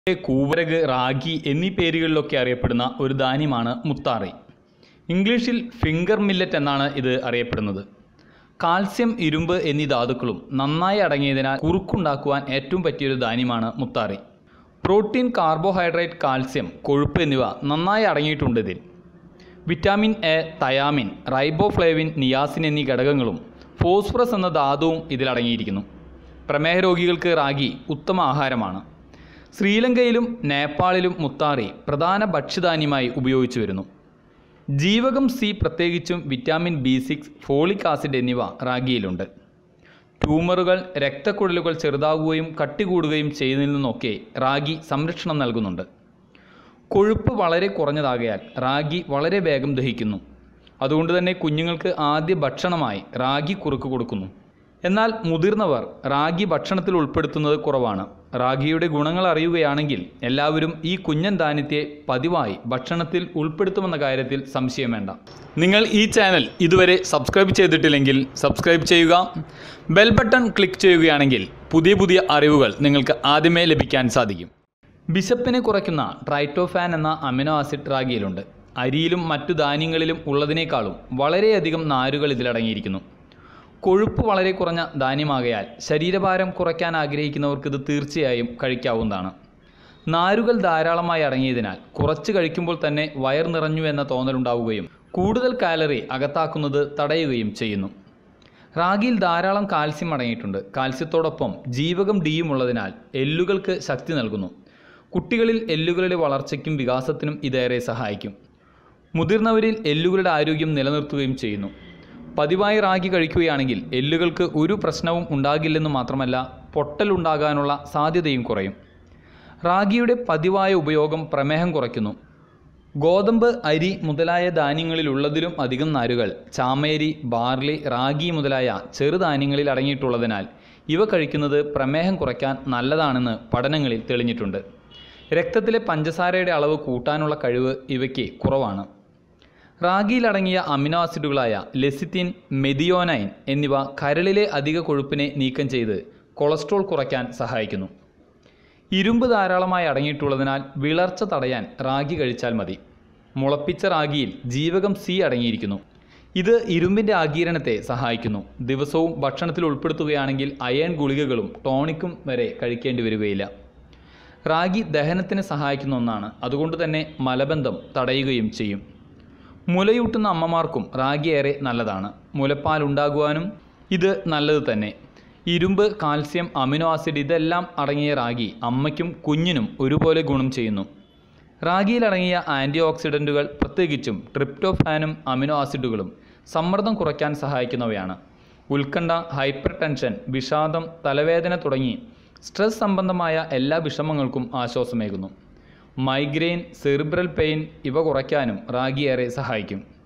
കൂവരക് റാഗി എന്നീ പേരുകളിലൊക്കെ അറിയപ്പെടുന്ന ഒരു ധാന്യമാണ് മുത്താറി ഇംഗ്ലീഷിൽ ഫിംഗർ മില്ലറ്റ് എന്നാണ് ഇത് അറിയപ്പെടുന്നത് കാൽസ്യം ഇരുമ്പ് എന്നീ ധാതുക്കളും നന്നായി അടങ്ങിയതിനാൽ കുറുക്കുണ്ടാക്കുവാൻ ഏറ്റവും പറ്റിയൊരു ധാന്യമാണ് മുത്താറി പ്രോട്ടീൻ കാർബോഹൈഡ്രേറ്റ് കാൽസ്യം കൊഴുപ്പ് എന്നിവ നന്നായി അടങ്ങിയിട്ടുണ്ട് ഇതിൽ vitamin A thiamine riboflavin niacin എന്നീ ഘടകങ്ങളും ഫോസ്ഫറസ് എന്ന ധാതുവും ഇതിലടങ്ങിയിരിക്കുന്നു പ്രമേഹ രോഗികൾക്ക് റാഗി ഉത്തമ ആഹാരമാണ് ശ്രീലങ്കയിലും നേപ്പാളിലും മുത്താറി പ്രധാന ഭക്ഷ്യധാന്യമായി ഉപയോഗിച്ചു വരുന്നു ജീവകം സി പ്രത്യേകിച്ചും vitamin B six folic acid എന്നിവ റാഗിയിലുണ്ട് ട്യൂമറുകൾ രക്തക്കുഴലുകൾ ചെറുതാകുകയും കട്ടി കൂടുകയും ചെയ്യുന്നതിൽ നിന്നൊക്കെ റാഗി സംരക്ഷണം നൽകുന്നുണ്ട് കൊഴുപ്പ് വളരെ കുറഞ്ഞതാകയാൽ റാഗി വളരെ വേഗം ദഹിക്കുന്നു അതുകൊണ്ട് തന്നെ കുഞ്ഞുങ്ങൾക്ക് ആദ്യ ഭക്ഷണമായി റാഗി കുറുക്ക് കൊടുക്കുന്നു എന്നാൽ മുതിർന്നവർ റാഗി ഭക്ഷണത്തിൽ ഉൾപ്പെടുത്തുന്നത് കുറവാണ് റാഗിയുടെ ഗുണങ്ങൾ അറിയുകയാണെങ്കിൽ എല്ലാവരും ഈ കുഞ്ഞൻ ധാന്യത്തെ പതിവായി ഭക്ഷണത്തിൽ ഉൾപ്പെടുത്തുമെന്ന കാര്യത്തിൽ സംശയം വേണ്ട നിങ്ങൾ ഈ ചാനൽ ഇതുവരെ സബ്സ്ക്രൈബ് ചെയ്തിട്ടില്ലെങ്കിൽ സബ്സ്ക്രൈബ് ചെയ്യുക ബെൽ ബട്ടൺ ക്ലിക്ക് ചെയ്യുകയാണെങ്കിൽ പുതിയ പുതിയ അറിവുകൾ നിങ്ങൾക്ക് ആദ്യമേ ലഭിക്കാൻ സാധിക്കും ബിഷപ്പിനെ കുറയ്ക്കുന്ന ട്രൈറ്റോഫാൻ എന്ന അമിനോ ആസിഡ് റാഗിയിലുണ്ട് അരിയിലും മറ്റു ധാന്യങ്ങളിലും ഉള്ളതിനേക്കാളും വളരെയധികം നാരുകൾ ഇതിലടങ്ങിയിരിക്കുന്നു കൊഴുപ്പ് വളരെ കുറഞ്ഞ ധാന്യമാകയാൽ ശരീരഭാരം കുറയ്ക്കാൻ ആഗ്രഹിക്കുന്നവർക്ക് ഇത് തീർച്ചയായും കഴിക്കാവുന്നതാണ് നാരുകൾ ധാരാളമായി അടങ്ങിയതിനാൽ കുറച്ച് കഴിക്കുമ്പോൾ തന്നെ വയർ നിറഞ്ഞു എന്ന തോന്നലുണ്ടാവുകയും കൂടുതൽ കാലറി അകത്താക്കുന്നത് തടയുകയും ചെയ്യുന്നു റാഗിയിൽ ധാരാളം കാൽസ്യം അടങ്ങിയിട്ടുണ്ട് കാൽസ്യത്തോടൊപ്പം ജീവകം ഡിയും ഉള്ളതിനാൽ എല്ലുകൾക്ക് ശക്തി നൽകുന്നു കുട്ടികളിൽ എല്ലുകളുടെ വളർച്ചയ്ക്കും വികാസത്തിനും ഇതേറെ സഹായിക്കും മുതിർന്നവരിൽ എല്ലുകളുടെ ആരോഗ്യം നിലനിർത്തുകയും ചെയ്യുന്നു പതിവായി റാഗി കഴിക്കുകയാണെങ്കിൽ എല്ലുകൾക്ക് ഒരു പ്രശ്നവും ഉണ്ടാകില്ലെന്ന് മാത്രമല്ല പൊട്ടലുണ്ടാകാനുള്ള സാധ്യതയും കുറയും റാഗിയുടെ പതിവായ ഉപയോഗം പ്രമേഹം കുറയ്ക്കുന്നു ഗോതമ്പ് അരി മുതലായ ധാന്യങ്ങളിലുള്ളതിലും അധികം നാരുകൾ ചാമേരി ബാർലി റാഗി മുതലായ ചെറുധാന്യങ്ങളിൽ അടങ്ങിയിട്ടുള്ളതിനാൽ ഇവ കഴിക്കുന്നത് പ്രമേഹം കുറയ്ക്കാൻ നല്ലതാണെന്ന് പഠനങ്ങളിൽ തെളിഞ്ഞിട്ടുണ്ട് രക്തത്തിലെ പഞ്ചസാരയുടെ അളവ് കൂട്ടാനുള്ള കഴിവ് ഇവയ്ക്ക് കുറവാണ് റാഗിയിലടങ്ങിയ അമിനോ ആസിഡുകളായ ലെസിത്തിൻ മെതിയോനൈൻ എന്നിവ കരളിലെ അധിക കൊഴുപ്പിനെ നീക്കം ചെയ്ത് കൊളസ്ട്രോൾ കുറയ്ക്കാൻ സഹായിക്കുന്നു ഇരുമ്പ് ധാരാളമായി അടങ്ങിയിട്ടുള്ളതിനാൽ വിളർച്ച തടയാൻ റാഗി കഴിച്ചാൽ മതി മുളപ്പിച്ച റാഗിയിൽ ജീവകം സി അടങ്ങിയിരിക്കുന്നു ഇത് ഇരുമ്പിൻ്റെ ആഗീരണത്തെ സഹായിക്കുന്നു ദിവസവും ഭക്ഷണത്തിൽ ഉൾപ്പെടുത്തുകയാണെങ്കിൽ അയൺ ഗുളികകളും ടോണിക്കും വരെ കഴിക്കേണ്ടി വരികയില്ല റാഗി ദഹനത്തിന് സഹായിക്കുന്ന ഒന്നാണ് അതുകൊണ്ട് തന്നെ മലബന്ധം തടയുകയും ചെയ്യും മുലയൂട്ടുന്ന അമ്മമാർക്കും റാഗി ഏറെ നല്ലതാണ് മുലപ്പാൽ ഉണ്ടാകുവാനും ഇത് നല്ലത് തന്നെ ഇരുമ്പ് കാൽസ്യം അമിനോ ആസിഡ് ഇതെല്ലാം അടങ്ങിയ റാഗി അമ്മയ്ക്കും കുഞ്ഞിനും ഒരുപോലെ ഗുണം ചെയ്യുന്നു റാഗിയിലടങ്ങിയ ആൻറ്റി ഓക്സിഡൻറ്റുകൾ പ്രത്യേകിച്ചും ട്രിപ്റ്റോഫാനും അമിനോ ആസിഡുകളും സമ്മർദ്ദം കുറയ്ക്കാൻ സഹായിക്കുന്നവയാണ് ഉത്കണ്ഠ ഹൈപ്പർ ടെൻഷൻ വിഷാദം തലവേദന തുടങ്ങി സ്ട്രെസ് സംബന്ധമായ എല്ലാ വിഷമങ്ങൾക്കും ആശ്വാസമേകുന്നു മൈഗ്രെയിൻ സെറിബ്രൽ പെയിൻ ഇവ കുറയ്ക്കാനും റാഗി ഏറെ സഹായിക്കും